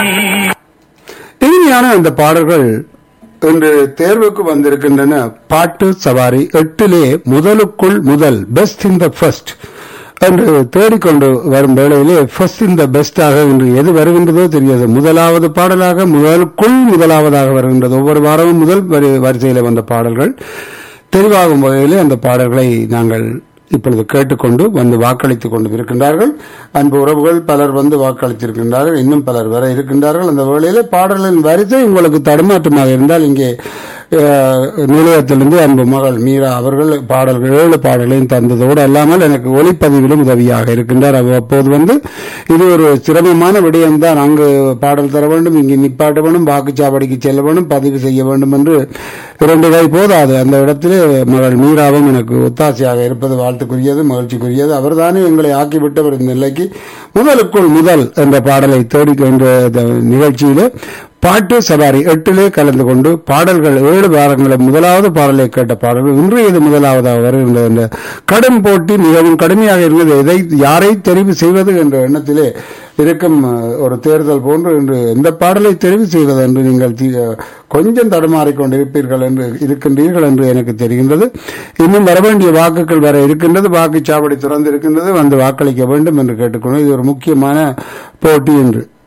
இனிமையான அந்த பாடல்கள் இன்று தேர்வுக்கு வந்திருக்கின்றன பாட்டு சவாரி எட்டிலே முதலுக்குள் முதல் பெஸ்ட் இன் த ஃபர்ஸ்ட் என்று தேடிக்கொண்டு வரும் வேளையிலே ஃபர்ஸ்ட் இன் த பெஸ்டாக இன்று எது வருகின்றதோ தெரியாது முதலாவது பாடலாக முதலுக்குள் முதலாவதாக வருகின்றது ஒவ்வொரு வாரமும் முதல் வரி- வரிசையில வந்த பாடல்கள் தெரிவாகும் வகையிலே அந்த பாடல்களை நாங்கள் இப்பொழுது கேட்டுக்கொண்டு வந்து வாக்களித்துக் கொண்டு இருக்கின்றார்கள் அன்பு உறவுகள் பலர் வந்து வாக்களித்திருக்கின்றார்கள் இன்னும் பலர் வர இருக்கின்றார்கள் அந்த வேளையிலே பாடலின் வரிசை உங்களுக்கு தடுமாற்றமாக இருந்தால் இங்கே அஹ், நிலையத்திலிருந்து அன்பு மகள் மீரா அவர்கள் பாடல்கள் ஏழு பாடல்களையும் தந்ததோடு அல்லாமல் எனக்கு ஒளிப்பதிவிலும் உதவியாக இருக்கின்றார் அவ- அப்போது வந்து இது ஒரு சிரமமான விடயம்தான் அங்கு பாடல் தர வேண்டும் இங்கு நிப்பாட்ட வேண்டும் வாக்குச்சாவடிக்கு செல்ல வேண்டும் பதிவு செய்ய வேண்டும் என்று இரண்டு கை போதாது அந்த இடத்திலே மகள் மீராவும் எனக்கு ஒத்தாசையாக இருப்பது வாழ்த்துக்குரியது மகிழ்ச்சிக்குரியது அவர்தானே எங்களை ஆக்கிவிட்டவர் இந்த நிலைக்கு முதலுக்குள் முதல் என்ற பாடலை தேடிக்கொண்ட இந்த நிகழ்ச்சியிலே பாட்டு சவாரி எட்டிலே கலந்து கொண்டு பாடல்கள் ஏழு வாரங்களில் முதலாவது பாடலை கேட்ட பாடல்கள் இன்று இது முதலாவதாக வருகின்ற இந்த கடும் போட்டி மிகவும் கடுமையாக இருந்தது எதை யாரை தெரிவு செய்வது என்ற எண்ணத்திலே இருக்கும் அஹ், ஒரு தேர்தல் போன்று இன்று எந்த பாடலை தெரிவு செய்வது என்று நீங்கள் தி- கொஞ்சம் தடுமாறிக் கொண்டிருப்பீர்கள் என்று இருக்கின்றீர்கள் என்று எனக்கு தெரிகின்றது இன்னும் வர வேண்டிய வாக்குகள் வர இருக்கின்றது வாக்குச்சாவடி திறந்து இருக்கின்றது வந்து வாக்களிக்க வேண்டும் என்று கேட்டுக்கொண்டு இது ஒரு முக்கியமான போட்டி என்று